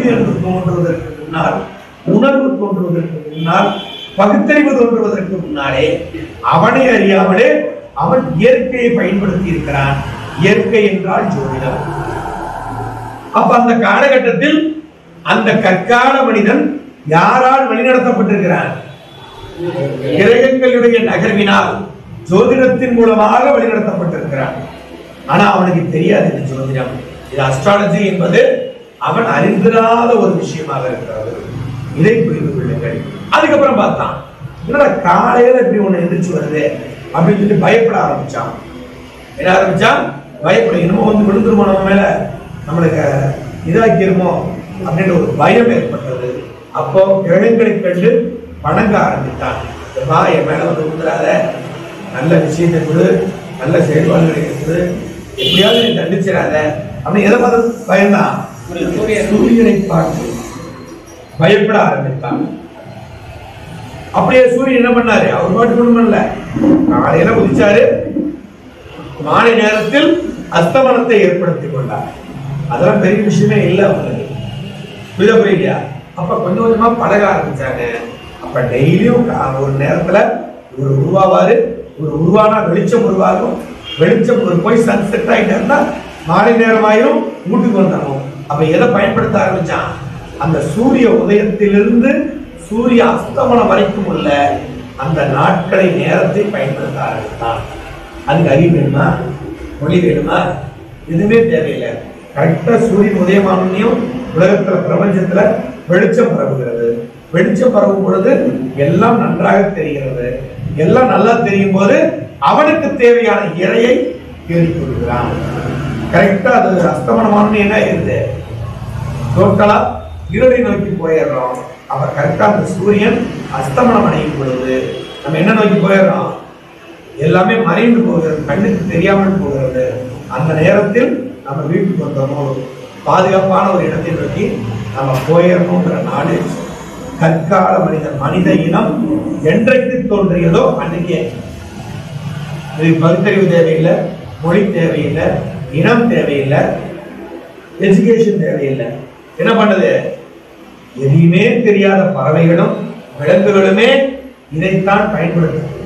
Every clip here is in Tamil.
அறிவு என்று தோன்றுவதற்கு முன்னால் உணர்வு தோன்றுவதற்கு முன்னால் பகுத்தறிவு தோன்றுவதற்கு முன்னாலே அவனை அறியாமலே அவன் இயற்கையை பயன்படுத்தி இருக்கிறான் இயற்கை என்றால் ஜோதிடம் அப்ப அந்த காலகட்டத்தில் அந்த கற்கால மனிதன் யாரால் வழிநடத்தப்பட்டிருக்கிறான் கிரகங்களுடைய நகர்வினால் ஜோதிடத்தின் மூலமாக வழிநடத்தப்பட்டிருக்கிறான் ஆனா அவனுக்கு தெரியாது இது ஜோதிடம் இது அஸ்ட்ராலஜி என்பது அவன் அறிந்திராத ஒரு விஷயமாக இருக்கிறது இதை புரிந்து கொள்ளுங்கள் அதுக்கப்புறம் பார்த்தான் என்னடா காலையில இப்படி ஒண்ணு எந்திரிச்சு வருது அப்படின்னு சொல்லி பயப்பட ஆரம்பிச்சான் என்ன ஆரம்பிச்சான் பயப்பட என்னமோ வந்து விழுந்துருமோ நம்ம மேல நம்மளுக்கு இதாக்கிருமோ அப்படின்ற ஒரு பயம் ஏற்பட்டது அப்போ கிழங்களை கண்டு வணங்க ஆரம்பித்தான் வா என் மேல வந்து விழுந்துடாத நல்ல விஷயத்தை கொடு நல்ல செயல்பாடுகளை இருக்குது எப்படியாவது நீ தண்டிச்சிடாத அப்படின்னு எதை பார்த்து பயந்தான் சூரியனை பார்த்து பயப்பட ஆரம்பித்தான் அப்படியே சூரியன் என்ன பண்ணாரு அவர் பாட்டு ஒண்ணும் பண்ணல காலையில உதிச்சாரு மாலை நேரத்தில் அஸ்தமனத்தை ஏற்படுத்திக் கொண்டார் அதெல்லாம் பெரிய விஷயமே இல்லை அவங்களுக்கு புரியுதா புரியலையா அப்ப கொஞ்சம் கொஞ்சமா பழக ஆரம்பிச்சாங்க அப்ப டெய்லியும் ஒரு நேரத்துல ஒரு உருவாவாரு ஒரு உருவானா வெளிச்சம் உருவாகும் வெளிச்சம் ஒரு போய் சன் செட் ஆயிட்டாருன்னா மாலை நேரமாயிரும் வீட்டுக்கு வந்துடணும் அப்ப எதை பயன்படுத்த ஆரம்பிச்சான் அந்த சூரிய உதயத்திலிருந்து சூரிய அஸ்தமனம் வரைக்கும் உள்ள அந்த நாட்களை நேரத்தை பயன்படுத்த ஆரம்பித்தான் அதுக்கு அறிவு வேணுமா மொழி வேணுமா எதுவுமே தேவையில்லை கரெக்டா சூரியன் உதயமானதையும் உலகத்துல பிரபஞ்சத்துல வெளிச்சம் பரவுகிறது வெளிச்சம் பரவும் பொழுது எல்லாம் நன்றாக தெரிகிறது எல்லாம் நல்லா தெரியும் போது அவனுக்கு தேவையான இறையை தேடிக் கொள்கிறான் கரெக்டா அது அஸ்தமனமான என்ன ஆயிருது டோட்டலா இருளை நோக்கி போயிடுறோம் அப்ப கரெக்டா அந்த சூரியன் அஸ்தமனம் அடையும் பொழுது நம்ம என்ன நோக்கி போயிடுறோம் எல்லாமே மறைந்து போகிறது கண்ணுக்கு தெரியாமல் போகிறது அந்த நேரத்தில் நம்ம வீட்டுக்கு வந்தோமோ ஒரு பாதுகாப்பான ஒரு இடத்தை நோக்கி நம்ம போயிடணுங்கிற நாலேஜ் கற்கால மனிதன் மனித இனம் என்றைக்கு தோன்றியதோ அன்னைக்கே இதுக்கு பகுத்தறிவு தேவையில்லை மொழி தேவையில்லை இனம் தேவையில்லை எஜுகேஷன் தேவையில்லை என்ன பண்ணுது எதையுமே தெரியாத பறவைகளும் விலங்குகளுமே இதைத்தான் பயன்படுத்துகிறது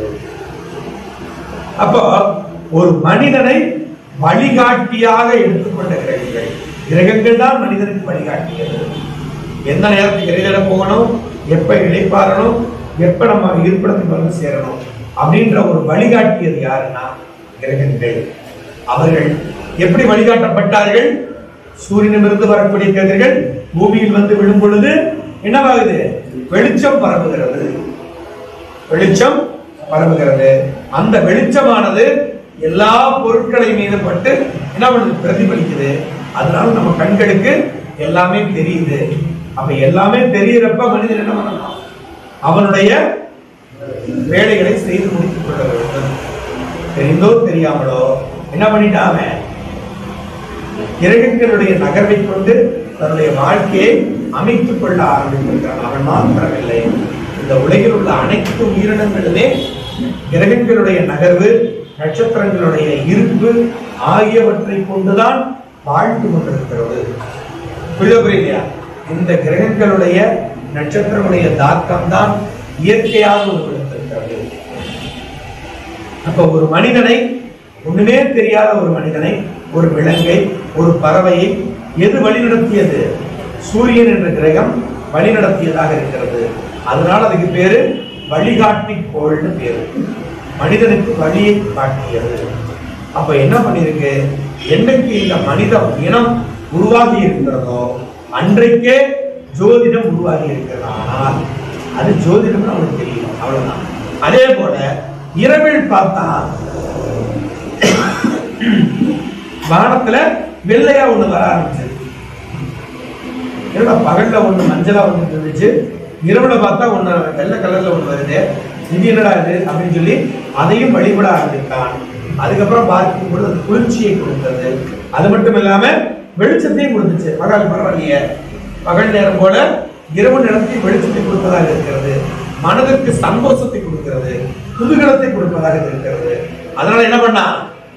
அப்போ ஒரு மனிதனை வழிகாட்டியாக எடுத்துக்கொண்ட கிரகங்கள் கிரகங்கள் தான் மனிதனுக்கு வழிகாட்டியது எந்த நேரத்துக்கு இறையில போகணும் எப்ப இழைப்பாரணும் எப்ப நம்ம இருப்பிடத்துக்கு வந்து சேரணும் அப்படின்ற ஒரு வழிகாட்டியது யாருன்னா கிரகங்கள் அவர்கள் எப்படி வழிகாட்டப்பட்டார்கள் சூரியனிலிருந்து வரக்கூடிய கதிர்கள் பூமியில் வந்து விழும் பொழுது என்னவாகுது வெளிச்சம் பரவுகிறது வெளிச்சம் பரவுகிறது அந்த வெளிச்சமானது எல்லா பொருட்களை மீது பட்டு என்ன பண்ணுது பிரதிபலிக்குது அதனால நம்ம கண்களுக்கு எல்லாமே தெரியுது அப்ப எல்லாமே தெரியிறப்ப மனிதன் என்ன பண்ணலாம் அவனுடைய வேலைகளை செய்து முடித்துக் கொள்ள வேண்டும் தெரிந்தோ தெரியாமலோ என்ன பண்ணிட்டான் அவன் கிரகங்களுடைய நகர்வை கொண்டு தன்னுடைய வாழ்க்கையை அமைத்துக் கொள்ள ஆரம்பித்திருக்கிறான் அவன் மாத்திரமில்லை இந்த உலகில் உள்ள அனைத்து உயிரினங்களுமே கிரகங்களுடைய நகர்வு நட்சத்திரங்களுடைய இருப்பு ஆகியவற்றை கொண்டுதான் வாழ்ந்து கொண்டிருக்கிறது புரியுதா புரியலையா இந்த கிரகங்களுடைய நட்சத்திரங்களுடைய தாக்கம் தான் இயற்கையாக உருவெடுத்திருக்கிறது அப்ப ஒரு மனிதனை ஒண்ணுமே தெரியாத ஒரு மனிதனை ஒரு விலங்கை ஒரு பறவையை எது வழிநடத்தியது சூரியன் என்ற கிரகம் வழிநடத்தியதாக இருக்கிறது அதனால அதுக்கு பேரு வழிகாட்டி கோள்னு பேரு மனிதனுக்கு வழியை காட்டியது அப்ப என்ன பண்ணிருக்கு என்னைக்கு இந்த மனித இனம் உருவாகி இருக்கிறதோ அன்றைக்கே ஜோதிடம் உருவாகி இருக்கிறது ஆனால் அது ஜோதிடம் அவனுக்கு தெரியும் அவ்வளவுதான் அதே போல இரவில் பார்த்தா வானத்துல வெள்ளையா ஒண்ணு வர ஆரம்பிச்சது என்னடா பகல்ல ஒண்ணு மஞ்சளா ஒண்ணு இருந்துச்சு இரவுல பார்த்தா ஒண்ணு வெள்ளை கலர்ல ஒண்ணு வருது இது என்னடா இது அப்படின்னு சொல்லி அதையும் வழிபட ஆரம்பித்தான் அதுக்கப்புறம் பார்க்கும் பொழுது அது குளிர்ச்சியை கொடுத்தது அது மட்டும் இல்லாம வெளிச்சத்தையும் கொடுத்துச்சு பகல் பரவாயில்லையே பகல் நேரம் போல இரவு நேரத்தில் வெளிச்சத்தை கொடுப்பதாக இருக்கிறது மனதிற்கு சந்தோஷத்தை கொடுக்கிறது குதூகலத்தை கொடுப்பதாக இருக்கிறது அதனால என்ன பண்ணா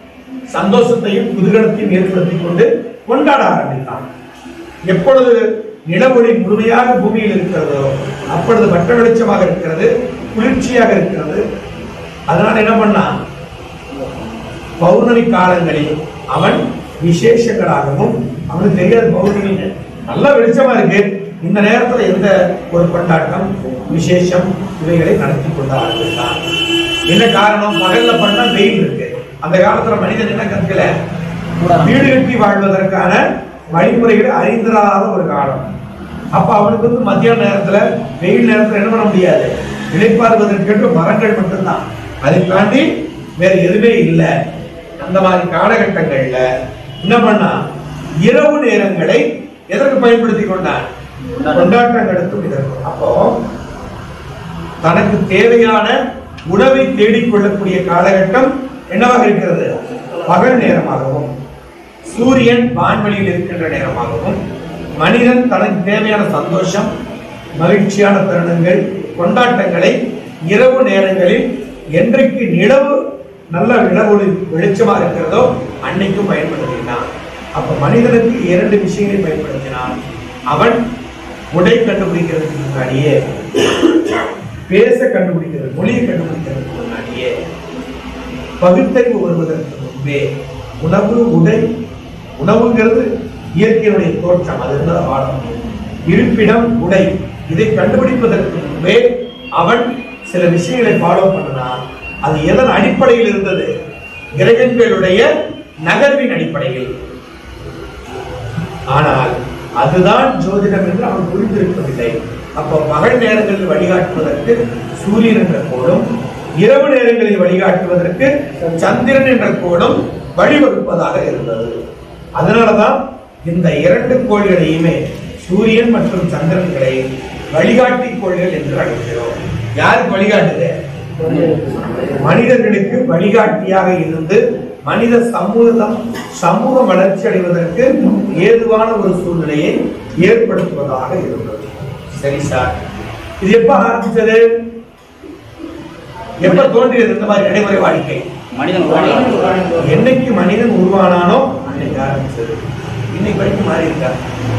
சந்தோஷத்தையும் குதூகலத்தையும் ஏற்படுத்திக் கொண்டு கொண்டாட ஆரம்பித்தான் எப்பொழுது நிலவொளி முழுமையாக பூமியில் இருக்கிறதோ அப்பொழுது வட்ட வெளிச்சமாக இருக்கிறது குளிர்ச்சியாக இருக்கிறது அதனால என்ன பண்ணான் பௌர்ணமி காலங்களில் அவன் விசேஷங்களாகவும் அவனுக்கு தெரியாது பௌர்ணமின்னு நல்லா வெளிச்சமா இருக்கு இந்த நேரத்துல எந்த ஒரு கொண்டாட்டம் விசேஷம் இவைகளை நடத்தி கொண்டு ஆரம்பித்தான் என்ன காரணம் பகல்ல பண்ணா வெயில் இருக்கு அந்த காலத்துல மனிதன் என்ன கற்கல வீடு கட்டி வாழ்வதற்கான வழிமுறைகளை அறிந்திராத ஒரு காலம் அப்ப அவனுக்கு வந்து மத்தியான நேரத்துல வெயில் நேரத்துல என்ன பண்ண முடியாது இழைப்பாறுவதற்கு மரங்கள் மட்டும்தான் அதை தாண்டி வேற எதுவுமே இல்லை அந்த மாதிரி காலகட்டங்கள்ல என்ன பண்ணா இரவு நேரங்களை எதற்கு பயன்படுத்தி கொண்டான் கொண்டாட்டங்களுக்கும் இதற்கும் அப்போ தனக்கு தேவையான உணவை தேடிக்கொள்ளக்கூடிய காலகட்டம் என்னவாக இருக்கிறது பகல் நேரமாகவும் சூரியன் வான்வெளியில் இருக்கின்ற நேரமாகவும் மனிதன் தனக்கு தேவையான சந்தோஷம் மகிழ்ச்சியான தருணங்கள் கொண்டாட்டங்களை இரவு நேரங்களில் என்றைக்கு நிலவு நல்ல நிலவொளி வெளிச்சமா இருக்கிறதோ அன்னைக்கும் பயன்படுத்தினான் அப்ப மனிதனுக்கு இரண்டு விஷயங்களை பயன்படுத்தினான் அவன் உடை கண்டுபிடிக்கிறதுக்கு முன்னாடியே பேச கண்டுபிடிக்கிறது மொழியை கண்டுபிடிக்கிறதுக்கு முன்னாடியே பகுத்தறிவு வருவதற்கு முன்பே உணவு உடை உணவுங்கிறது இயற்கையினுடைய தோற்றம் அது இருந்தது பாடம் இருப்பிடம் உடை இதை கண்டுபிடிப்பதற்கு முன்பே அவன் சில விஷயங்களை ஃபாலோ பண்ணினான் அது எதன் அடிப்படையில் இருந்தது கிரகங்களுடைய நகர்வின் அடிப்படையில் ஆனால் அதுதான் ஜோதிடம் என்று அவன் புரிந்திருக்கவில்லை அப்போ பகல் நேரங்களில் வழிகாட்டுவதற்கு சூரியன் என்ற கோடும் இரவு நேரங்களில் வழிகாட்டுவதற்கு சந்திரன் என்ற கோடும் வழிவகுப்பதாக இருந்தது அதனாலதான் இந்த இரண்டு கோள்களையுமே சூரியன் மற்றும் சந்திரன்களை வழிகாட்டி கோள்கள் என்று அழைக்கிறோம் யாருக்கு வழிகாட்டுது மனிதர்களுக்கு வழிகாட்டியாக இருந்து மனித சமூகம் சமூக வளர்ச்சி அடைவதற்கு ஏதுவான ஒரு சூழ்நிலையை ஏற்படுத்துவதாக இருந்தது சரி சார் இது எப்ப ஆரம்பிச்சது எப்ப தோன்றியது இந்த மாதிரி நடைமுறை வாழ்க்கை மனிதன் உருவானது. என்னைக்கு மனிதன் உருவானானோ அன்னைக்கு ஆரம்பிச்சது இன்னைக்கு வரைக்கும் மாறி இருக்கா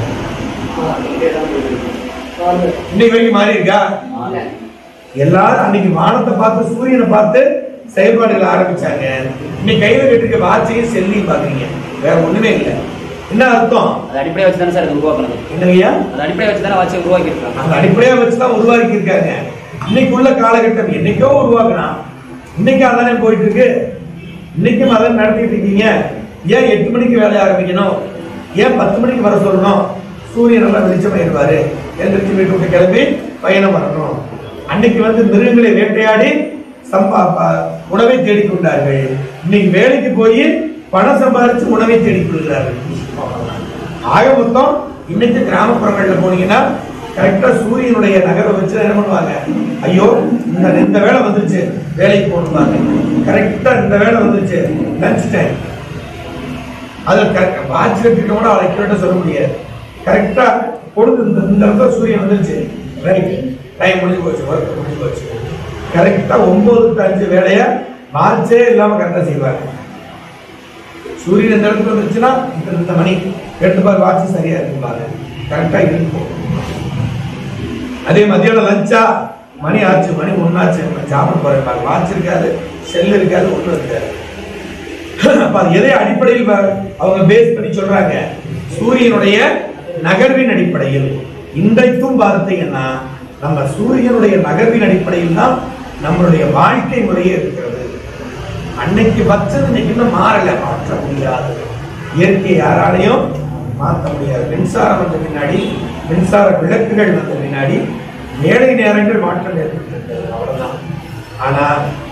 இன்னைக்கு வரைக்கும் மாறி இருக்கா எல்லாரும் அன்னைக்கு வானத்தை பார்த்து சூரியனை பார்த்து செயல்பாடுகள் ஆரம்பிச்சாங்க இன்னைக்கு கையில கட்டிருக்க வாட்சையும் செல்லையும் பாக்குறீங்க வேற ஒண்ணுமே இல்லை என்ன அர்த்தம் அது அடிப்படையை வச்சு தானே சார் இது உருவாக்குனது என்னங்கய்யா அது அடிப்படையை வச்சு தானே வாட்சி உருவாக்கி இருக்காங்க அந்த அடிப்படையா வச்சுதான் உருவாக்கி இருக்காங்க இன்னைக்கு உள்ள காலகட்டம் என்னைக்கோ உருவாக்குனான் இன்னைக்கு அதானே போயிட்டு இருக்கு இன்னைக்கும் அதான் நடத்திட்டு இருக்கீங்க ஏன் எட்டு மணிக்கு வேலைய ஆரம்பிக்கணும் ஏன் பத்து மணிக்கு வர சொல்லணும் சூரியன் நல்லா வெளிச்சமாயிருவாரு எந்திரிச்சு வீட்டு விட்டு கிளம்பி பயணம் வரணும் அன்னைக்கு வந்து மிருகங்களை வேட்டையாடி சம்பா ப- உணவை தேடிக்கொண்டார்கள் இன்னைக்கு வேலைக்கு போய் பணம் சம்பாதிச்சு உணவை தேடிக்கொள்கிறார்கள் ஆக மொத்தம் இன்னைக்கு கிராமப்புறங்கள்ல போனீங்கன்னா கரெக்டா சூரியனுடைய நகரை வச்சு என்ன பண்ணுவாங்க ஐயோ இந்த இந்த வேலை வந்துருச்சு வேலைக்கு போகணும்பாங்க கரெக்டா இந்த வேலை வந்துருச்சு லஞ்ச் டைம் அது கரெக்ட் வாட்ச் கட்டிட்டு கூட அவளை அக்யூரேட்டா சொல்ல முடியாது கரெக்டா பொழுது இந்த இந்த இடத்துல சூரியன் வந்துருச்சு ரைட் டைம் முடிஞ்சு போச்சு ஒர்க் முடிஞ்சு போச்சு கரெக்டா ஒன்பது to அஞ்சு வேலையை வாட்சே இல்லாம கரெக்டா செய்வாங்க சூரியன் இந்த இடத்துல வந்துச்சுன்னா இந்த இந்த மணி ரெண்டு பார் வாட்ச் சரியா இருக்கும்பாங்க கரெக்டா இருக்கும் அதே மதியானம் லஞ்சா மணி ஆச்சு மணி ஒன்னாச்சு சாப்பிட போறேன் வாட்ச் இருக்காது செல் இருக்காது ஒன்றும் இருக்காது அப்ப அது எதை அடிப்படையில் வ- அவங்க பேஸ் பண்ணி சொல்றாங்க சூரியனுடைய நகர்வின் அடிப்படையில் இன்றைக்கும் பார்த்தீங்கன்னா நம்ம சூரியனுடைய நகர்வின் அடிப்படையில் தான் நம்மளுடைய வாழ்க்கை முறையே இருக்கிறது அன்னைக்கு வச்சது இன்னைக்கு இன்னும் மாறல மாற்ற முடியாது இயற்கை யாராலையும் மாற்ற முடியாது மின்சாரம் வந்த பின்னாடி மின்சார விளக்குகள் வந்த பின்னாடி வேலை நேரங்கள் மாற்றம் ஏற்பட்டிருக்கிறது அவ்வளவுதான் ஆனா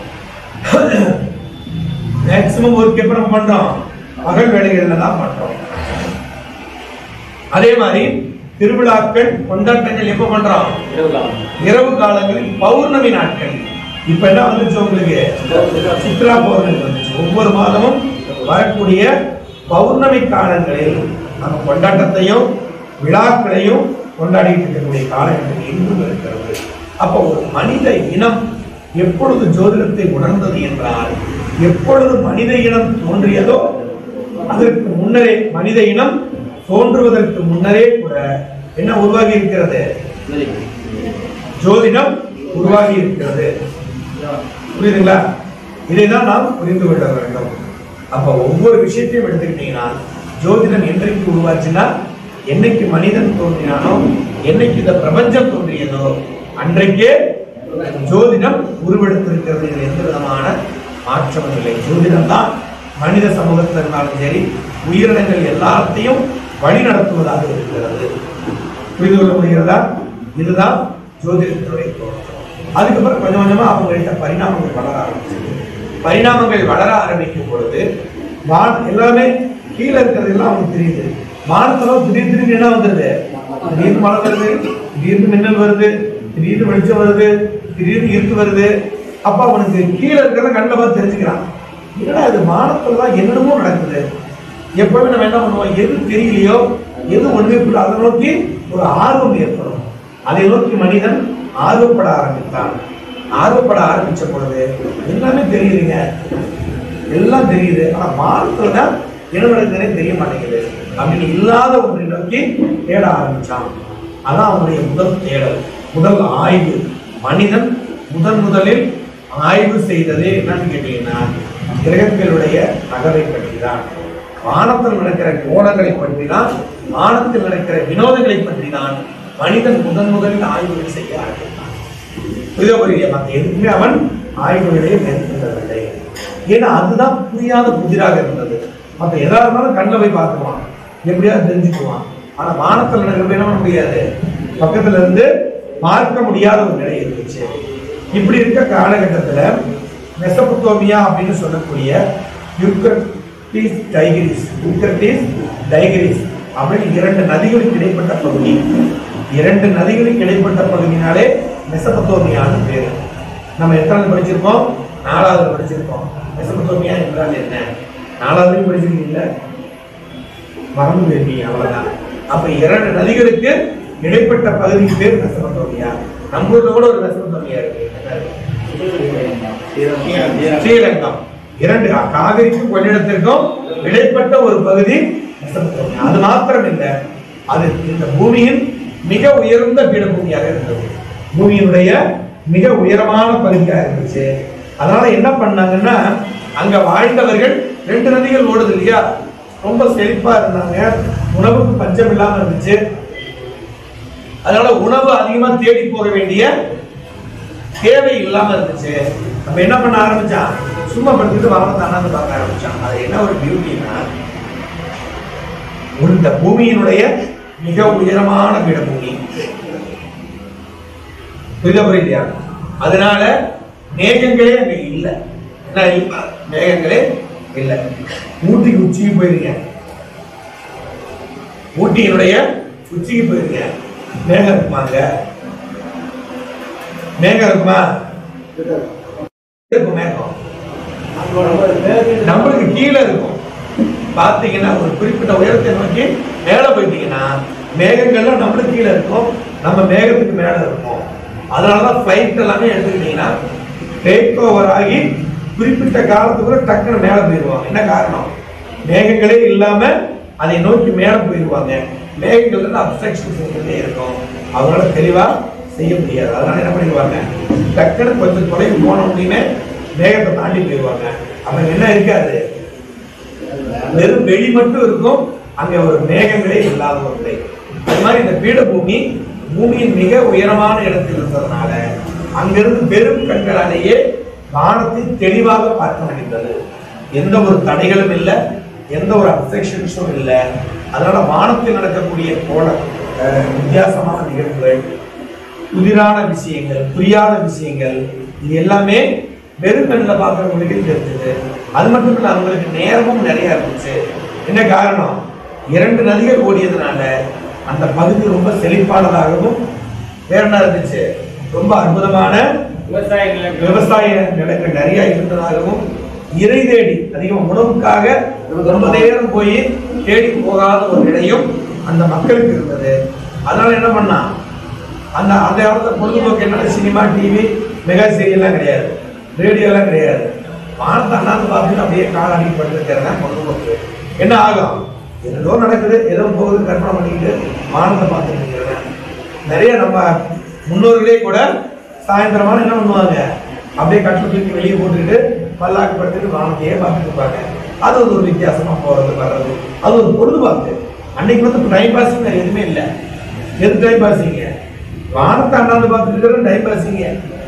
மேக்சிமம் ஒர்க் எப்ப நம்ம பண்றோம் பகல் வேலைகள்ல தான் பண்றோம் அதே மாதிரி திருவிழாக்கள் கொண்டாட்டங்கள் எப்ப பண்றோம் இரவு காலம் இரவு காலங்களில் பௌர்ணமி நாட்கள் இப்ப என்ன வந்துச்சு உங்களுக்கு சித்ரா பௌர்ணமி வந்துச்சு ஒவ்வொரு மாதமும் வரக்கூடிய பௌர்ணமி காலங்களில் நம்ம கொண்டாட்டத்தையும் விழாக்களையும் கொண்டாடிட்டு இருக்கக்கூடிய காலகட்டம் எங்கும் இருக்கிறது அப்போ ஒரு மனித இனம் எப்பொழுது ஜோதிடத்தை உணர்ந்தது என்றால் எப்பொழுது மனித இனம் தோன்றியதோ அதற்கு முன்னரே மனித இனம் தோன்றுவதற்கு முன்னரே கூட என்ன உருவாகி இருக்கிறது ஜோதிடம். ஜோதிடம் உருவாகி இருக்கிறது புரியுதுங்களா இதைதான் நாம் புரிந்து கொள்ள வேண்டும் அப்ப ஒவ்வொரு விஷயத்தையும் எடுத்துக்கிட்டீங்கன்னா ஜோதிடம் என்றைக்கு உருவாச்சுன்னா என்னைக்கு மனிதன் தோன்றினானோ என்னைக்கு இந்த பிரபஞ்சம் தோன்றியதோ அன்றைக்கே ஜோதிடம் உருவெடுத்திருக்கிறது இதில் எந்த விதமான மாற்றமும் இல்லை ஜோதிடம் தான் மனித சமூகத்தில் இருந்தாலும் சரி உயிரினங்கள் எல்லாத்தையும் வழி நடத்துவதாக இருக்கிறது புரிந்து கொள்ள முடிகிறதா இதுதான் ஜோதிடத்தினுடைய தோற்றம் அதுக்கப்புறம் கொஞ்சம் கொஞ்சமா அவங்கள்ட்ட பரிணாமங்கள் வளர ஆரம்பிச்சது பரிணாமங்கள் வளர ஆரம்பிக்கும் பொழுது வான் எல்லாமே கீழே இருக்கிறது எல்லாம் அவங்களுக்கு தெரியுது வானத்துல திடீர் திடீர்னு என்ன வந்துருது திடீர்னு மழை வருது திடீர்னு மின்னல் வருது திடீர்னு வெளிச்சம் வருது திடீர்னு இருட்டு வருது அப்ப அவனுக்கு கீழே இருக்கிறத கண்ணில் பார்த்து தெரிஞ்சுக்கிறான் என்னடா இது வானத்துல தான் என்னென்னமோ நடக்குது எப்பவுமே நம்ம என்ன பண்ணுவோம் எது தெரியலையோ எது ஒண்ணுமே புரியல அதை நோக்கி ஒரு ஆர்வம் ஏற்படும் அதை நோக்கி மனிதன் ஆர்வப்பட ஆரம்பித்தான் ஆர்வப்பட ஆரம்பிச்ச பொழுது எல்லாமே தெரியுதுங்க எல்லாம் தெரியுது ஆனா வானத்துல தான் என்ன நடக்குதுன்னே தெரிய மாட்டேங்குது அப்படின்னு இல்லாத ஒன்றை நோக்கி தேட ஆரம்பிச்சான் அதான் அவனுடைய முதல் தேடல் முதல் ஆய்வு மனிதன் முதன் முதலில் ஆய்வு செய்தது என்னன்னு கேட்டீங்கன்னா கிரகங்களுடைய நகரை பற்றி தான் வானத்தில் நடக்கிற கோணங்களை பற்றி தான் வானத்தில் நடக்கிற வினோதங்களை பற்றி தான் மனிதன் முதன் முதலில் ஆய்வுகள் செய்ய ஆரம்பித்தான் புரியுதா புரியல மற்ற எதுக்குமே அவன் ஆய்வுகளையே மேற்கொள்ளவில்லை ஏன்னா அதுதான் புரியாத புதிராக இருந்தது மற்ற எதா இருந்தாலும் கண்ணில் போய் பார்த்துருவான் எப்படியாவது தெரிஞ்சுக்குவான் ஆனா வானத்தில் நடக்கிறது என்ன பண்ண முடியாது பக்கத்துல இருந்து பார்க்க முடியாத ஒரு நிலை இருந்துச்சு இப்படி இருக்க காலகட்டத்துல மெசபத்தோமியா அப்படின்னு சொல்லக்கூடிய யுக்ரட்டிஸ் டைகிரிஸ் யுக்ரட்டிஸ் டைகிரிஸ் அப்படின்னு இரண்டு நதிகளுக்கு இடைப்பட்ட பகுதி இரண்டு நதிகளுக்கு இடைப்பட்ட பகுதினாலே மெசபத்தோமியான்னு பேரு நம்ம எத்தனை படிச்சிருக்கோம் நாலாவது படிச்சிருக்கோம் மெசபத்தோமியா என்றால் என்ன நாலாவது படிச்சிருக்கீங்கல்ல மறந்து போயிருக்கீங்க அவ்வளவுதான் அப்ப இரண்டு நதிகளுக்கு இடைப்பட்ட பகுதிக்கு பேர் மெசபத்தோமியா நம்ம ஊர்ல கூட ஒரு மெசபத்தோமியா இருக்கு என்ன இருக்கு? ஸ்ரீலங்கம் இரண்டு காவிரிக்கும் கொள்ளிடத்திற்கும் இடைப்பட்ட ஒரு பகுதி மெசபத்தோமியா அது மாத்திரம் இல்லை அது இந்த பூமியின் மிக உயர்ந்த பீடபூமியாக இருந்தது பூமியினுடைய மிக உயரமான பகுதியாக இருந்துச்சு அதனால என்ன பண்ணாங்கன்னா அங்க வாழ்ந்தவர்கள் ரெண்டு நதிகள் ஓடுது இல்லையா ரொம்ப செழிப்பா இருந்தாங்க உணவுக்கு பஞ்சம் இல்லாம இருந்துச்சு அதனால உணவு அதிகமா தேடி போக வேண்டிய தேவை இல்லாம இருந்துச்சு அப்ப என்ன பண்ண ஆரம்பிச்சான் சும்மா படுத்துட்டு வானத்தை அண்ணாந்து பார்க்க ஆரம்பிச்சான் அது என்ன ஒரு பியூட்டினா இந்த பூமியினுடைய மிக உயரமான பீடபூமி புரியுதா புரியலையா அதனால மேகங்களே அங்க இல்ல என்ன இல்ல? மேகங்களே இல்ல ஊட்டிக்கு உச்சிக்கு போயிருங்க ஊட்டியினுடைய உச்சிக்கு போயிருங்க மேகம் இருக்குமாங்க மேகம் இருக்குமா இருக்கும் மேகம் நம்மளுக்கு கீழே இருக்கும் பார்த்தீங்கன்னா ஒரு குறிப்பிட்ட உயரத்தை நோக்கி மேலே போயிட்டீங்கன்னா மேகங்கள்லாம் நம்மளுக்கு கீழே இருக்கும் நம்ம மேகத்துக்கு மேலே இருக்கும் அதனால தான் ஃப்ளைட் எல்லாமே எடுத்துக்கிட்டீங்கன்னா டேக் ஓவர் ஆகி குறிப்பிட்ட காலத்துக்குள்ள டக்குன்னு மேலே போயிடுவாங்க என்ன காரணம் மேகங்களே இல்லாம அதை நோக்கி மேலே போயிடுவாங்க மேகங்கள் வந்து அப்செக்ஷன் செஞ்சுட்டே இருக்கும் அவங்களால தெளிவா செய்ய முடியாது அதனால என்ன பண்ணிடுவாங்க டக்குன்னு கொஞ்சம் தொலைவு போன உடனே மேகத்தை தாண்டி போயிடுவாங்க அப்ப என்ன இருக்காது வெறும் வெளி மட்டும் இருக்கும் அங்க ஒரு மேகங்களே இல்லாத ஒரு நிலை அது மாதிரி இந்த பீடபூமி பூமியின் மிக உயரமான இடத்தில் இருந்ததுனால அங்கிருந்து வெறும் கண்களாலேயே வானத்தை தெளிவாக பார்க்க முடிந்தது எந்த ஒரு தடைகளும் இல்லை எந்த ஒரு அப்செக்ஷன்ஸும் இல்லை அதனால வானத்தில் நடக்கக்கூடிய போல அஹ், வித்தியாசமான நிகழ்வுகள் புதிரான விஷயங்கள் புரியாத விஷயங்கள் இது எல்லாமே வெறும் கண்ணில் பார்க்குறவங்களுக்கு தெரிஞ்சது அது மட்டும் இல்லை அவங்களுக்கு நேரமும் நிறைய இருந்துச்சு என்ன காரணம் இரண்டு நதிகள் ஓடியதுனால அந்த பகுதி ரொம்ப செழிப்பானதாகவும் வேற என்ன இருந்துச்சு ரொம்ப அற்புதமான விவசாய நிலங்கள் விவசாய நிலங்கள் நிறைய இருந்ததாகவும் இறை தேடி அதிகம் உணவுக்காக ரொம்ப நேரம் போய் தேடி போகாத ஒரு நிலையும் அந்த மக்களுக்கு இருந்தது அதனால என்ன பண்ணா அந்த அந்த காலத்துல பொழுதுபோக்கு என்ன சினிமா டிவி மெகா சீரியல்லாம் கிடையாது ரேடியோலாம் கிடையாது வானத்தை அண்ணாந்து பார்த்துட்டு அப்படியே கால் அடி படுத்துக்கிறது தான் பொழுதுபோக்கு என்ன ஆகும் ஏதோ நடக்குது ஏதோ போகுது கற்பனை பண்ணிக்கிட்டு வானத்தை பார்த்துட்டு இருக்கிறேன் நிறைய நம்ம முன்னோர்களே கூட சாயந்தரமான என்ன பண்ணுவாங்க அப்படியே கட்டில் தூக்கி வெளியே போட்டுக்கிட்டு பல்லாக்கு படுத்துட்டு வானத்தையே பார்த்துட்டு இருப்பாங்க அது வந்து ஒரு வித்தியாசமா போறது வர்றது அது ஒரு பொழுதுபாக்கு அன்னைக்கு வந்து டைம் பாசிங் வேற எதுவுமே இல்லை எது டைம் பாசிங்க வானத்தை அண்ணாந்து பார்த்துட்டு இருக்கிற டைம் பாசிங்க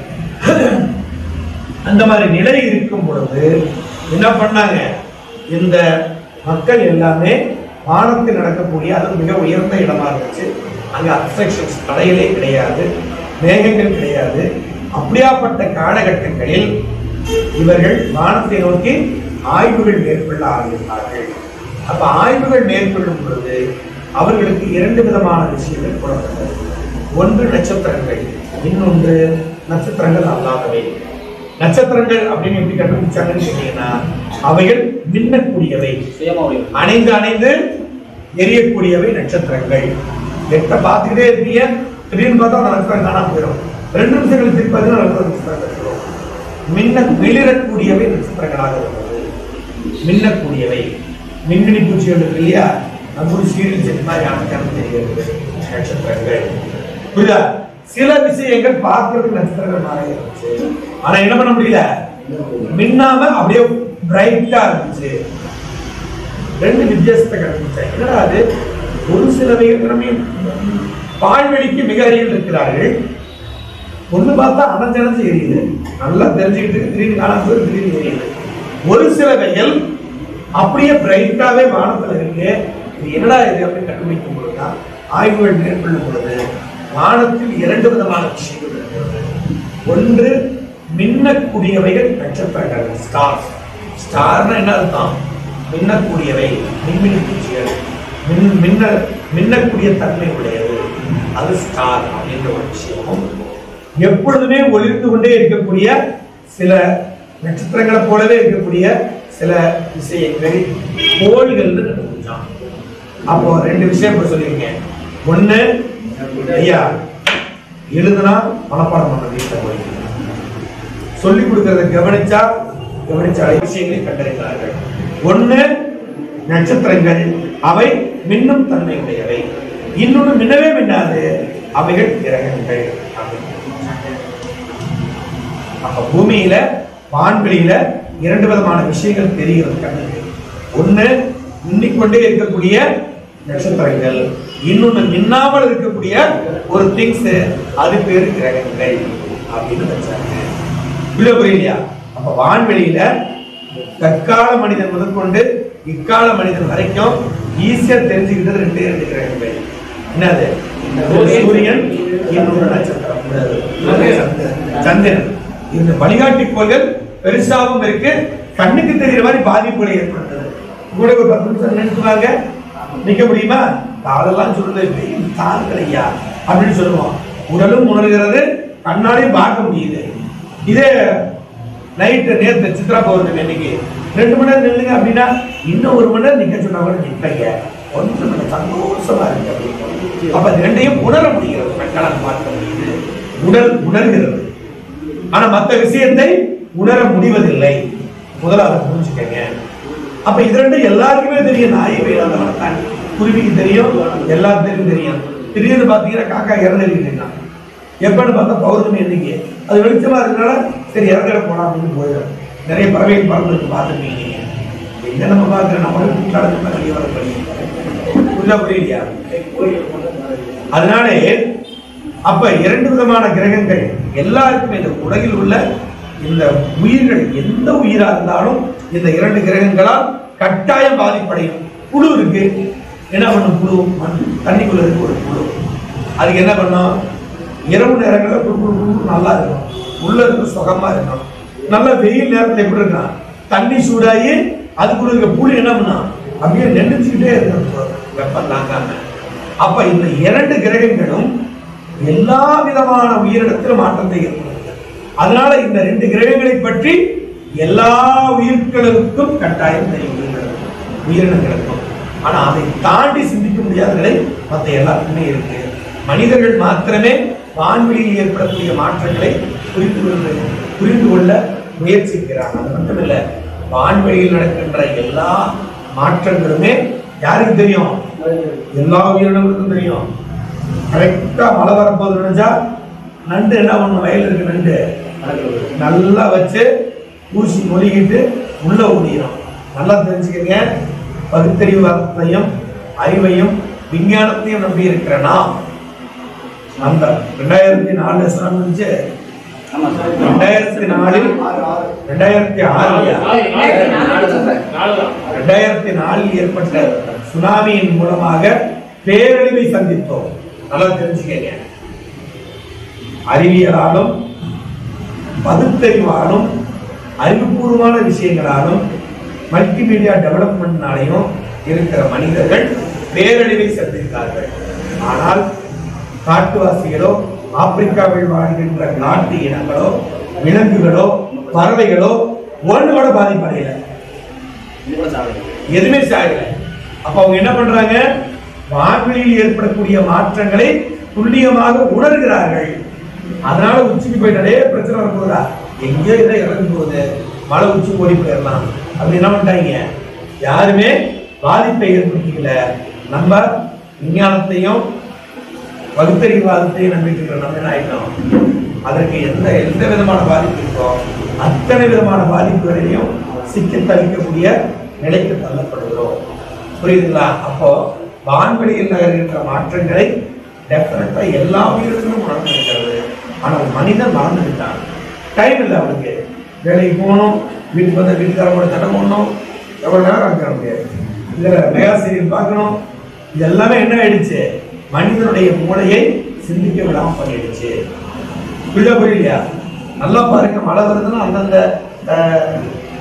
அந்த மாதிரி நிலை இருக்கும் பொழுது என்ன பண்ணாங்க இந்த மக்கள் எல்லாமே வானத்தில் நடக்கக்கூடிய அது மிக உயர்ந்த இடமா இருந்துச்சு அங்க அப்செக்ஷன்ஸ் தடைகளே கிடையாது மேகங்கள் கிடையாது அப்படியாப்பட்ட காலகட்டங்களில் இவர்கள் வானத்தை நோக்கி ஆய்வுகள் மேற்கொள்ள ஆரம்பித்தார்கள் அப்ப ஆய்வுகள் மேற்கொள்ளும் பொழுது அவர்களுக்கு இரண்டு விதமான விஷயங்கள் புலப்பட்டது ஒன்று நட்சத்திரங்கள் இன்னொன்று நட்சத்திரங்கள் அல்லாதவை நட்சத்திரங்கள் அப்படின்னு எப்படி கண்டுபிடிச்சாங்கன்னு கேட்டீங்கன்னா அவைகள் மின்னக்கூடியவை சுயமா உடைய அணைந்து அணைந்து எரியக்கூடியவை நட்சத்திரங்கள் எட்ட பார்த்துக்கிட்டே இருப்பீங்க திடீர்னு பார்த்தா அந்த நட்சத்திரம் காணாம போயிடும் ரெண்டு நிமிஷங்கள் திருப்பி பார்த்தீங்கன்னா நட்சத்திரம் நட்சத்திரம் கிடைச்சிடும். மின்ன மிளிரக்கூடியவை நட்சத்திரங்களாக உள்ளது மின்னக்கூடியவை மின்னணி பூச்சிகள் இருக்கு இல்லையா நம்ம ஒரு சீரியல் செட் மாதிரி அமைக்காம தெரிகிறது நட்சத்திரங்கள் புரியுதா சில விஷயங்கள் பார்க்கறதுக்கு நட்சத்திரங்கள் மாதிரி இருந்துச்சு ஆனா என்ன பண்ண முடியல மின்னாம அப்படியே பிரைட்டா இருந்துச்சு ரெண்டு வித்தியாசத்தை கண்டுபிடிச்சாங்க என்னடா அது ஒரு சில விதமே பால்வெளிக்கு மிக அருகில் இருக்கிறார்கள் ஒண்ணு பார்த்தா அணைஞ்சணைஞ்சு எரியுது நல்லா தெரிஞ்சுக்கிட்டு திடீர்னு காணாம போய் திடீர்னு எரியுது ஒரு சில வெயில் அப்படியே பிரைட்டாவே வானத்துல இருக்கு இது என்னடா இது அப்படின்னு கண்டுபிடிக்கும் பொழுதுதான் ஆய்வுகள் மேற்கொள்ளும் பொழுது வானத்தில் இரண்டு விதமான விஷயங்கள் இருக்கிறது ஒன்று மின்னக்கூடியவைகள் நட்சத்திரங்கள் ஸ்டார்ஸ் ஸ்டார்னா என்ன அர்த்தம் மின்னக்கூடியவை மின்மினி பூச்சிகள் மின் மின்ன மின்னக்கூடிய தன்மை உடையது அது ஸ்டார் அப்படின்ற ஒரு விஷயமும் எப்பொழுதுமே ஒளிர்ந்து கொண்டே இருக்கக்கூடிய சில நட்சத்திரங்களை போலவே இருக்கக்கூடிய சில விஷயங்கள் கோள்கள்னு கண்டுபிடிச்சான் அப்போ ரெண்டு விஷயம் இப்ப சொல்லியிருக்கேன் ஒண்ணு ஐயா எழுதுனா மனப்பாடம் பண்ண வீட்டில் போய் சொல்லிக் கொடுக்கறத கவனிச்சா கவனிச்ச அலை விஷயங்களை கண்டறிந்தார்கள் ஒண்ணு நட்சத்திரங்கள் அவை மின்னும் தன்மை உடையவை இன்னொன்னு மின்னவே மின்னாது அவைகள் கிரகங்கள் அப்படின்னு. அப்ப பூமியில வான்வெளியில இரண்டு விதமான விஷயங்கள் தெரிகிறது கண்ணுக்கு ஒண்ணு மின்னிக்கொண்டே இருக்கக்கூடிய நட்சத்திரங்கள் இன்னொன்னு மின்னாமல் இருக்கக்கூடிய ஒரு திங்ஸ் அது பேரு கிரகங்கள் அப்படின்னு வச்சாங்க புரிய புரியலையா அப்ப வான்வெளியில தற்கால மனிதன் முதற்கொண்டு இக்கால மனிதன் வரைக்கும் ஈஸியா தெரிஞ்சுக்கிட்டது ரெண்டே ரெண்டு கிரகங்கள் என்னது ஒரு சூரியன் இன்னொரு நட்சத்திரம் சந்திரன். சந்திரன் இந்த வழிகாட்டி கோள்கள் பெருசாவும் இருக்கு கண்ணுக்கு தெரிகிற மாதிரி பாதிப்புகளை ஏற்படுத்துது கூட ஒரு பத்து நிமிஷம் நினைச்சுவாங்க நிக்க முடியுமா காலெல்லாம் சொல்றது வெயில் தாங்கலையா அப்படின்னு சொல்லுவோம் உடலும் உணர்கிறது கண்ணாலையும் பார்க்க முடியுது இதே நைட்டு நேத்து சித்ரா பௌர்ணமி அன்னைக்கு ரெண்டு மணி நேரம் நில்லுங்க அப்படின்னா இன்னும் ஒரு மணி நேரம் நிக்க சொன்னா கூட நிற்பீங்க ஒன்று மணி சந்தோஷமா இருக்கு அப்படின்னு அப்ப இது ரெண்டையும் உணர முடிகிறது கண்ணால் பார்க்க முடியுது உடல் உணர்கிறது ஆனா மத்த விஷயத்தை உணர முடிவதில்லை முதல்ல அதை புரிஞ்சுக்கங்க அப்ப இது ரெண்டும் எல்லாருக்குமே தெரியும் நாய் வேலை வளர்த்தான் குருவிக்கு தெரியும் எல்லாத்துக்கும் தெரியும் திடீர்னு பாத்தீங்கன்னா காக்கா இறந்துருக்கீங்க எப்பன்னு பார்த்தா பௌர்ணமி அன்னைக்கு அது வெளிச்சமா இருக்கனால சரி இறந்துட போலாம் அப்படின்னு போயிடும் நிறைய பறவைகள் பறந்துருக்கு பார்த்துருக்கீங்க நீங்க எங்க நம்ம பார்க்குற நம்மளும் குற்றாலத்துல வெளியே வர பண்ணி புரியுதா புரியலையா அதனாலே அப்ப இரண்டு விதமான கிரகங்கள் எல்லாருக்குமே இந்த உலகில் உள்ள இந்த உயிர்கள் எந்த உயிரா இருந்தாலும் இந்த இரண்டு கிரகங்களால் கட்டாயம் பாதிப்படையும் புழு இருக்கு என்ன பண்ணும் புழு மண் தண்ணிக்குள்ள இருக்கு ஒரு புழு அதுக்கு என்ன பண்ணும் இரவு நேரங்களில் குடு குடு குடு நல்லா இருக்கும் உள்ள இருக்கு சுகமா இருக்கும் நல்ல வெயில் நேரத்துல எப்படி இருக்கான் தண்ணி சூடாகி அதுக்குள்ள இருக்க புழு என்ன பண்ணும் அப்படியே நெனைச்சுக்கிட்டே இருக்கும் வெப்பம் தாங்காம அப்ப இந்த இரண்டு கிரகங்களும் எல்லா விதமான உயிரினத்திலும் மாற்றத்தை ஏற்படுத்தும் அதனால இந்த ரெண்டு கிரகங்களை பற்றி எல்லா உயிர்களுக்கும் கட்டாயம் தெரிகிறது உயிரினங்களுக்கும் ஆனா அதை தாண்டி சிந்திக்க முடியாத நிலை மற்ற எல்லாருக்குமே இருக்கு மனிதர்கள் மாத்திரமே வான்வெளியில் ஏற்படக்கூடிய மாற்றங்களை புரிந்து கொள்ள புரிந்து கொள்ள முயற்சிக்கிறாங்க அது மட்டுமில்ல வான்வெளியில் நடக்கின்ற எல்லா மாற்றங்களுமே யாருக்கு தெரியும் எல்லா உயிரினங்களுக்கும் தெரியும் கரெக்டா மழை வரப்போகுது நினைச்சா நண்டு என்ன பண்ணும் வயல்ல இருக்கு நண்டு நல்லா வச்சு ஊசி மொழிகிட்டு உள்ள ஊதிடும் நல்லா தெரிஞ்சுக்கங்க பகுத்தறிவாதத்தையும் அறிவையும் விஞ்ஞானத்தையும் நம்பி இருக்கிற நாம் அந்த ரெண்டாயிரத்தி நாலு சாமி வந்துச்சு ஆமா சார் ரெண்டாயிரத்தி நாலில் ரெண்டாயிரத்தி ஆறுலயா ரெண்டாயிரத்தி நாலில் ஏற்பட்ட சுனாமியின் மூலமாக பேரழிவை சந்தித்தோம் நல்லா தெரிஞ்சுக்கங்க அறிவியலாலும் பகுத்தறிவாலும் அறிவுபூர்வமான விஷயங்களாலும் மல்டிமீடியா டெவலப்மெண்ட்னாலையும் இருக்கிற மனிதர்கள் பேரழிவை சந்தித்தார்கள் ஆனால் காட்டுவாசிகளோ ஆப்பிரிக்காவில் வாழ்கின்ற நாட்டு இனங்களோ விலங்குகளோ பறவைகளோ ஒன்று கூட பாதிப்படையல இது கூட சாப்பிடுங்க எதுவுமே சாயல அப்ப அவங்க என்ன பண்றாங்க வான்வெளியில் ஏற்படக்கூடிய மாற்றங்களை துல்லியமாக உணர்கிறார்கள் அதனால உச்சிக்கு போயிட்டாலே பிரச்சனை வரப்போதா எங்கேயோ இதை இறந்து போகுது மலை உச்சி ஓடி போயிடலாம் அப்படி என்ன பண்ணிட்டாங்க யாருமே பாதிப்பை ஏற்படுத்திக்கல நம்ம விஞ்ஞானத்தையும் பகுத்தறிவாதத்தையும் நம்பிட்டு இருக்கிற நம்ம என்ன ஆயிட்டோம் அதற்கு எந்த எந்த விதமான பாதிப்பு இருக்கோ அத்தனை விதமான பாதிப்புகளையும் சிக்கி தவிக்கக்கூடிய நிலைக்கு தள்ளப்படுகிறோம் புரியுதுங்களா அப்போ வான்வெளியில் நகர்கின்ற மாற்றங்களை டெஃபினட்டா எல்லா உயிரினங்களும் மறந்துருக்கிறது ஆனால் மனிதன் மறந்துவிட்டான் டைம் இல்லை அவனுக்கு வேலைக்கு போகணும் வீட்டுக்கு வந்து வீட்டுக்காரங்களோட சண்டை போடணும் எவ்வளோ நேரம் இருக்க முடியாது இதில் மெகா சீரியல் பார்க்கணும் இது எல்லாமே என்ன ஆயிடுச்சு மனிதனுடைய மூளையை சிந்திக்க விடாம பண்ணிடுச்சு புரியுதா புரியலையா நல்லா பாருங்க மழை வருதுன்னா அந்தந்த அஹ்,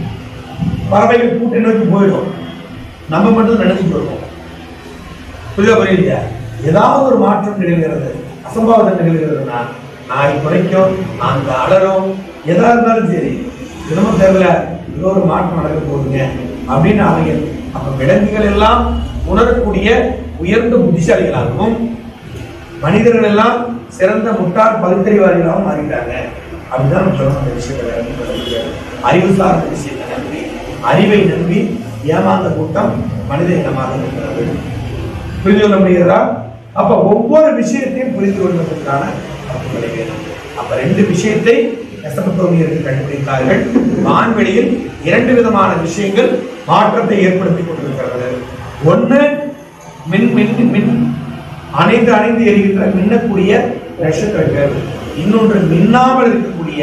பறவைகள் கூட்டை நோக்கி போயிடும் நம்ம மட்டும் நினைச்சு வருவோம் புரியுதா புரியலையா ஏதாவது ஒரு மாற்றம் நிகழ்கிறது அசம்பாவிதம் நிகழ்கிறதுனா நாய் குறைக்கும் நாங்க அலறும் எதா இருந்தாலும் சரி தினமும் தெரியல ஏதோ ஒரு மாற்றம் நடக்க போகுதுங்க அப்படின்னு அவங்க அப்ப விலங்குகள் எல்லாம் உணரக்கூடிய உயர்ந்த புத்திசாலிகளாகவும் மனிதர்கள் எல்லாம் சிறந்த முட்டாள் பகுத்தறிவாதிகளாகவும் மாறிட்டாங்க அப்படிதான் நம்ம சொல்லணும் அந்த விஷயத்தை அறிவு சார்ந்த விஷயத்தை நம்பி அறிவை நம்பி ஏமாந்த கூட்டம் மனித இனமாக இருக்கிறது புரிந்து கொள்ள முடிகிறதா அப்ப ஒவ்வொரு விஷயத்தையும் புரிந்து கொள்வதற்கான பக்குவலை வேணும் அப்ப ரெண்டு விஷயத்தை மெசபத்தோமியர்கள் கண்டுபிடித்தார்கள் வான்வெளியில் இரண்டு விதமான விஷயங்கள் மாற்றத்தை ஏற்படுத்திக் கொண்டிருக்கிறது ஒண்ணு மின் மின் மின் அணைந்து அணைந்து எரிகின்ற மின்னக்கூடிய நட்சத்திரங்கள் இன்னொன்று மின்னாமல் இருக்கக்கூடிய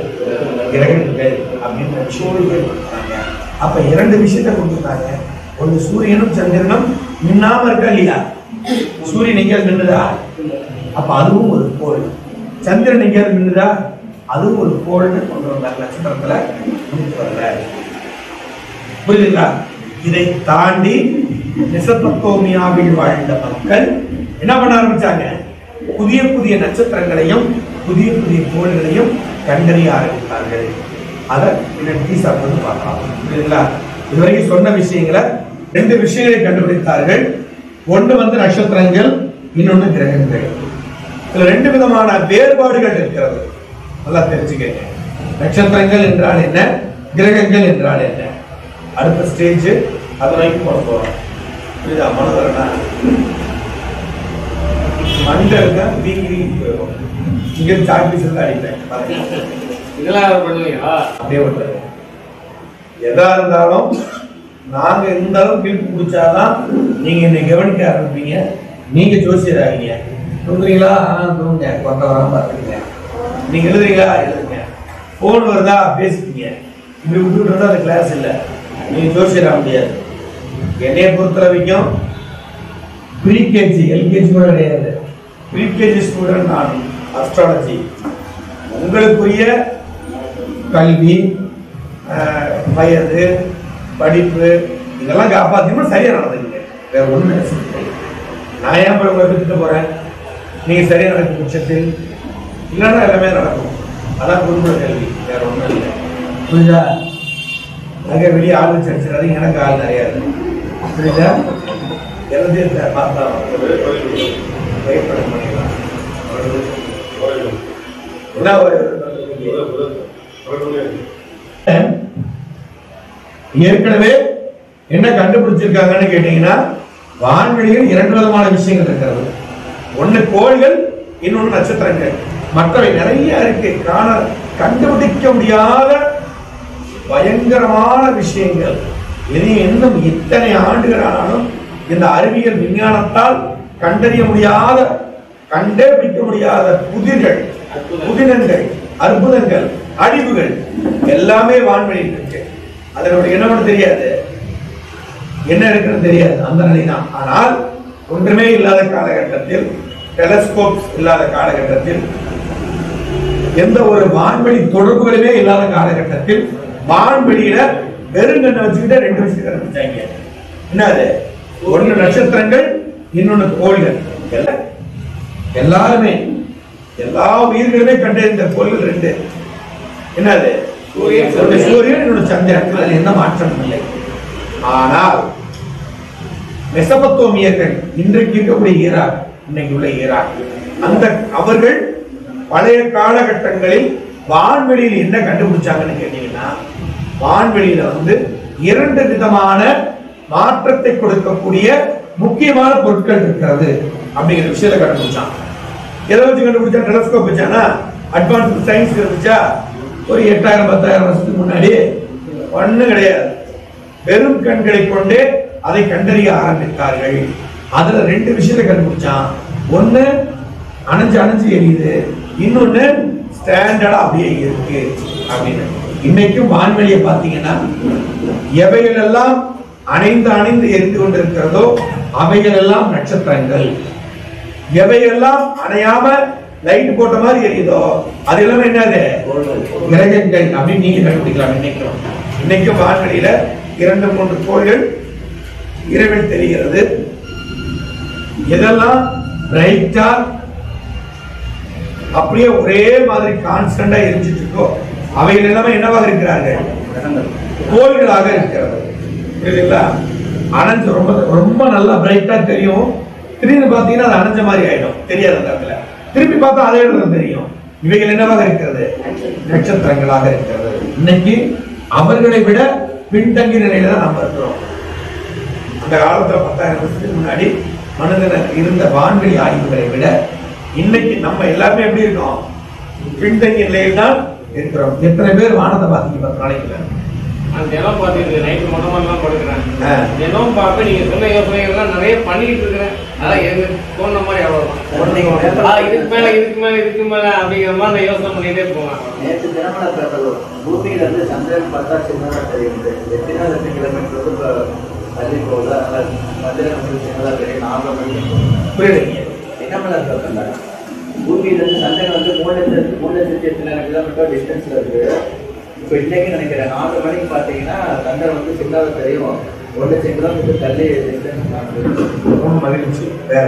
கிரகங்கள் அப்படின்னு விஷயங்கள் கொடுத்தாங்க அப்ப இரண்டு விஷயத்தை கொடுத்துருந்தாங்க ஒன்று சூரியனும் சந்திரனும் மின்னாம இருக்கா இல்லையா சூரியன் எங்கேயாவது மின்னுதா அப்ப அதுவும் ஒரு கோள் சந்திரன் எங்கேயாவது மின்னுதா அதுவும் ஒரு கோள்னு கொண்டு வந்தாங்க நட்சத்திரத்துல கொண்டு வரல புரியுதுங்களா இதை தாண்டி மெசபத்தோமியாவில் வாழ்ந்த மக்கள் என்ன பண்ண ஆரம்பிச்சாங்க புதிய புதிய நட்சத்திரங்களையும் புதிய புதிய கோள்களையும் கண்டறிய ஆரம்பித்தார்கள் அதை பின்னாடி டீசா வந்து பார்க்கலாம் புரியுதுங்களா இதுவரைக்கும் சொன்ன விஷயங்களை ரெண்டு விஷயங்களை கண்டுபிடித்தார்கள் ஒன்று வந்து நட்சத்திரங்கள் இன்னொன்று கிரகங்கள் இதுல ரெண்டு விதமான வேறுபாடுகள் இருக்கிறது நல்லா தெரிஞ்சுக்கங்க நட்சத்திரங்கள் என்றால் என்ன கிரகங்கள் என்றால் என்ன அடுத்த ஸ்டேஜ் அதை நோக்கி போட போறோம் புரியுதா மனதரனா மண்டலுங்க வீங்கி வீங்கி போயிடும் இங்க சாக்பீஸ் எல்லாம் அடிப்பேன் பாத்தீங்களா? இதெல்லாம் அவர் பண்ணுவீங்களா அப்படியே விட்டுருங்க எதா இருந்தாலும் நாங்க இந்த அளவுக்கு இழுப்பு பிடிச்சாதான் நீங்க என்னை கவனிக்க ஆரம்பிப்பீங்க நீங்க ஜோசியர் ஆவீங்க தூங்குறீங்களா ஆ தூங்குங்க கொண்ட வராம பாத்துக்கீங்க நீங்க எழுதுறீங்களா எழுதுங்க போன் வருதா பேசிக்கீங்க இப்படி விட்டுட்டு இருந்தா அது கிளாஸ் இல்ல நீங்க ஜோசியர் ஆக முடியாது என்னைய பொறுத்த வரைக்கும் ப்ரீகேஜி எல்கேஜி கூட கிடையாது ப்ரீகேஜி ஸ்டூடெண்ட் நான் அஸ்ட்ராலஜி உங்களுக்குரிய கல்வி ஆஹ், வயது படிப்பு இதெல்லாம் காப்பாற்றணும் சரியா நடந்துக்குங்க வேற ஒண்ணு நினைச்சிட்டு நான் ஏன் போய் உங்களை விட்டுட்டு போறேன் நீங்க சரியா நடக்கும் பட்சத்தில் இல்லைன்னா எல்லாமே நடக்கும் அதான் குடும்ப கல்வி வேற ஒண்ணும் இல்லை புரியுதா அங்கே வெளியே ஆள் வச்சு அடிச்சிடாதீங்க எனக்கு ஆள் நிறையா இருக்கு புரியுதா எல்லாத்தையும் பார்த்தா வெயிட் பண்ண பண்ணிடலாம் என்ன ஒரு ஏற்கனவே என்ன கண்டுபிடிச்சிருக்காங்கன்னு கேட்டீங்கன்னா வான்வெளியில் இரண்டு விதமான விஷயங்கள் இருக்கிறது ஒண்ணு கோள்கள் இன்னொன்னு நட்சத்திரங்கள் மற்றவை நிறைய இருக்கு காண கண்டுபிடிக்க முடியாத பயங்கரமான விஷயங்கள் இனி இன்னும் இத்தனை ஆண்டுகள் ஆனாலும் இந்த அறிவியல் விஞ்ஞானத்தால் கண்டறிய முடியாத கண்டே பிடிக்க முடியாத புதிர்கள் புதினங்கள் அற்புதங்கள் அழிவுகள் எல்லாமே வான்வெளியில் இருக்கு அது நமக்கு என்ன பண்ண தெரியாது என்ன இருக்குன்னு தெரியாது அந்த நிலை தான் ஆனால் ஒன்றுமே இல்லாத காலகட்டத்தில் டெலஸ்கோப்ஸ் இல்லாத காலகட்டத்தில் எந்த ஒரு வான்வெளி தொடர்புகளுமே இல்லாத காலகட்டத்தில் வான்வெளியில வெறுங்கண்ணை வச்சுக்கிட்டு ரெண்டு விஷயம் கண்டுபிடிச்சாங்க என்னது ஒண்ணு நட்சத்திரங்கள் இன்னொன்னு கோள்கள் எல்லாம் எல்லாருமே எல்லா உயிர்களுமே கண்டறிந்த கோள்கள் ரெண்டு என்னது சூரியன், ஒண்ணு சூரியன் இன்னொன்னு சந்திரன் அதுல எந்த மாற்றமும் இல்லை ஆனால் மெசபத்தோமியர்கள் இன்றைக்கு இருக்கக்கூடிய ஈராக் இன்னைக்கு உள்ள ஈராக் அந்த அவர்கள் பழைய காலகட்டங்களில் வான்வெளியில் என்ன கண்டுபிடிச்சாங்கன்னு கேட்டீங்கன்னா வான்வெளியில வந்து இரண்டு விதமான மாற்றத்தை கொடுக்கக்கூடிய முக்கியமான பொருட்கள் இருக்கிறது அப்படிங்கிற விஷயத்தை கண்டுபிடிச்சான் எதை வச்சு கண்டுபிடிச்சா டெலஸ்கோப் வச்சானா அட்வான்ஸ் சயின்ஸ் இருந்துச்சா ஒரு எட்டாயிரம் பத்தாயிரம் வருஷத்துக்கு முன்னாடி ஒண்ணும் கிடையாது வெறும் கண்களை கொண்டே அதை கண்டறிய ஆரம்பித்தார்கள் அதுல ரெண்டு விஷயத்தை கண்டுபிடிச்சான் ஒண்ணு அணைஞ்சு அணைஞ்சு எரியுது இன்னொன்னு ஸ்டாண்டர்டா அப்படியே இருக்கு அப்படின்னு இன்னைக்கும் வான்வெளியை பார்த்தீங்கன்னா எவைகள் எல்லாம் அணைந்து அணைந்து எரிந்து கொண்டிருக்கிறதோ அவைகள் எல்லாம் நட்சத்திரங்கள் எவையெல்லாம் அணையாம லைட் போட்ட மாதிரி எரியுதோ அது எல்லாமே என்னது கிரகங்கள் அப்படின்னு நீங்க கண்டுபிடிக்கலாம் இன்னைக்கும் இன்னைக்கும் வான்வெளியில இரண்டு மூன்று கோள்கள் இரவில் தெரிகிறது எதெல்லாம் பிரைட்டா அப்படியே ஒரே மாதிரி கான்ஸ்டன்டா எரிஞ்சிட்டு இருக்கோ அவைகள் எல்லாமே என்னவாக இருக்கிறார்கள் கோள்களாக இருக்கிறது புரியுதுங்களா அணைஞ்சு ரொம்ப ரொம்ப நல்லா பிரைட்டா தெரியும் திடீர்னு பார்த்தீங்கன்னா அது அணைஞ்ச மாதிரி ஆயிடும் தெரியாது அந்த இடத்துல திருப்பி பார்த்தா அதே இடத்துல தெரியும் இவைகள் என்னவாக இருக்கிறது நட்சத்திரங்களாக இருக்கிறது இன்னைக்கு அவர்களை விட பின்தங்கிய நிலையில தான் நம்ம இருக்கிறோம் அந்த காலத்துல பத்தாயிரம் வருஷத்துக்கு முன்னாடி மனிதன் இருந்த வான்வெளி ஆய்வுகளை விட இன்னைக்கு நம்ம எல்லாருமே எப்படி இருக்கோம் பின்தங்கிய நிலையில் தான் இருக்கிறோம் எத்தனை பேர் வானத்தை பார்த்தீங்க பத்து நாளைக்கு நான் தினம் பார்த்துட்டு நைட்டு மொட்டை மாடலாம் படுக்கிறேன் ஆ. தினம் பார்ப்பேன் நீங்க சொன்ன யோசனைகள்லாம் நிறைய பண்ணிட்டு இருக்கிறேன் அதான் எனக்கு தோணுன மாதிரி அவ்வளவுதான் ஆ, இதுக்கு மேல இதுக்கு மேல இதுக்கு மேல அப்படிங்கிற மாதிரி நான் யோசனை பண்ணிட்டே போவேன் நேற்று தினமல பேப்பர் பூமியில இருந்து சந்திரன் பார்த்தா சின்னதா தெரியுது எத்தனை லட்சம் கிலோமீட்டர் வந்து இப்ப தள்ளி போகுது அதனால சந்திரன் வந்து சின்னதா தெரியும் நாலு மணிக்கு புரியுதுங்க தினமல பேப்பர்ல பூமியில இருந்து சந்திரன் வந்து மூணு லட்சத்து மூணு லட்சத்தி எத்தனை கிலோமீட்டர் டிஸ்டன்ஸ்ல இருக்கு இப்போ இன்னைக்கு நினைக்கிறேன் நாலு மணிக்கு பார்த்தீங்கன்னா சந்திரன் வந்து சின்னதா தெரியும் ஒரு லட்சம் கிலோமீட்டர் தள்ளி டிஸ்டன்ஸ் ரொம்ப மகிழ்ச்சி வேற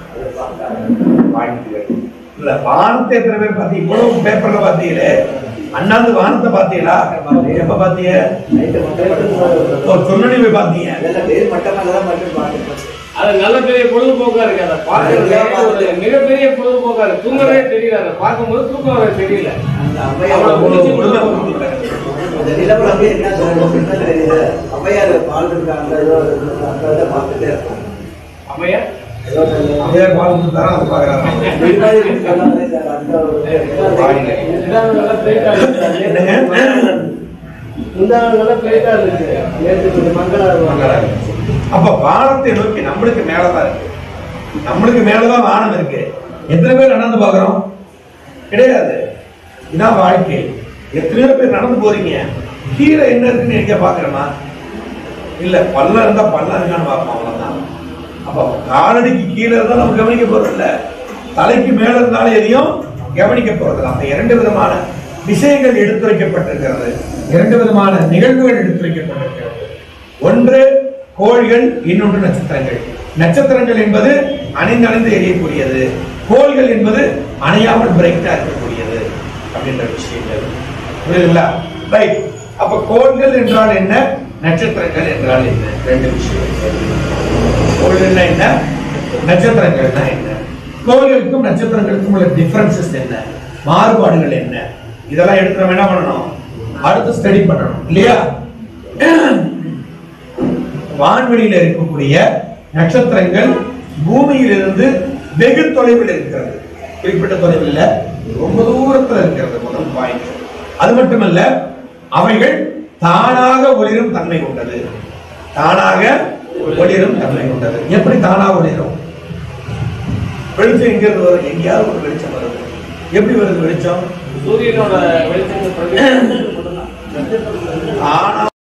வாழ்த்துக்கள் இல்ல வானத்தை எத்தனை பேர் பார்த்தீங்க இவ்வளவு பேப்பர்ல பார்த்தீங்களே அண்ணாந்து வானத்தை பார்த்தீங்களா எப்ப பார்த்தீங்க நைட்டு மட்டும் ஒரு சொன்னி போய் பார்த்தீங்க அதெல்லாம் வேறு மட்டமாக தான் மட்டும் பார்த்துருக்கேன் அது நல்ல பெரிய பொழுதுபோக்கா இருக்கு அதை பார்க்கறது ஒரு மிகப்பெரிய பொழுதுபோக்கா இருக்கு தூங்கவே தெரியல அதை பார்க்கும்போது தூக்கம் வர தெரியல அந்த அவ்வையார் அவ்வளவு அவ்வளவு பிடிச்சு உண்மை. அந்த நிலவுல அப்படியே என்ன சொல்றது என்ன தெரியுது அவ்வையார் பால் இருக்காங்க ஏதோ அந்த இதை பார்த்துட்டே இருக்கும் அப்பையா ஏதோ அந்த- அப்படியே பால் கொடுத்தாரா அது பாக்குறாங்க இது மாதிரி இருக்காங்க, அதே சார், அந்த ஒரு- இதான் நல்லா பிளேட்டா இருக்கு என்னங்க முந்தாள் நல்லா பிளேட்டா இருக்கு நேற்று கொஞ்சம் மங்களா இருக்கும் அப்ப வானத்தை நோக்கி நம்மளுக்கு மேலதான் இருக்கு நம்மளுக்கு மேலதான் வானம் இருக்கு எத்தனை பேர் நடந்து பாக்குறோம் கிடையாது இதான் வாழ்க்கை எத்தனையோ பேர் நடந்து போறீங்க கீழே என்ன இருக்குன்னு எங்க பாக்குறோமா இல்ல பள்ளம் இருந்தா பள்ளம் இருக்கான்னு பார்ப்போம் அவ்வளவுதான் அப்ப காலடிக்கு கீழே இருந்தா நம்ம கவனிக்க போறது இல்ல தலைக்கு மேல இருந்தாலும் எதையும் கவனிக்க போறது இல்ல. அப்ப இரண்டு விதமான விஷயங்கள் எடுத்துரைக்கப்பட்டிருக்கிறது இரண்டு விதமான நிகழ்வுகள் எடுத்துரைக்கப்பட்டிருக்கிறது ஒன்று கோள்கள் இன்னொன்று நட்சத்திரங்கள் நட்சத்திரங்கள் என்பது அணைந்து அணைந்து எரியக்கூடியது கோள்கள் என்பது அணையாமல் பிரைட்டா இருக்கக்கூடியது அப்படின்ற விஷயங்கள் புரியுதுங்களா ரைட் அப்ப கோள்கள் என்றால் என்ன நட்சத்திரங்கள் என்றால் என்ன ரெண்டு விஷயம் கோள்கள்னா என்ன நட்சத்திரங்கள்னா என்ன கோள்களுக்கும் நட்சத்திரங்களுக்கும் உள்ள டிஃபரன்சஸ் என்ன மாறுபாடுகள் என்ன இதெல்லாம் எடுத்து நம்ம என்ன பண்ணணும் அடுத்து ஸ்டடி பண்ணணும் இல்லையா வான்வெளியில இருக்கக்கூடிய நட்சத்திரங்கள் பூமியிலிருந்து வெகு தொலைவில் இருக்கிறது குறிப்பிட்ட தொலைவில் இல்ல ரொம்ப தூரத்துல இருக்கிறது முதல் பாயிண்ட் அது மட்டுமல்ல அவைகள் தானாக ஒளிரும் தன்மை கொண்டது தானாக ஒளிரும் தன்மை கொண்டது எப்படி தானாக ஒளிரும் வெளிச்சம் எங்க இருந்து வரும் எங்கேயாவது ஒரு வெளிச்சம் வருது எப்படி வருது வெளிச்சம் சூரியனோட வெளிச்சத்தை பிரதிபலிக்கிறது மட்டும்தான் தானா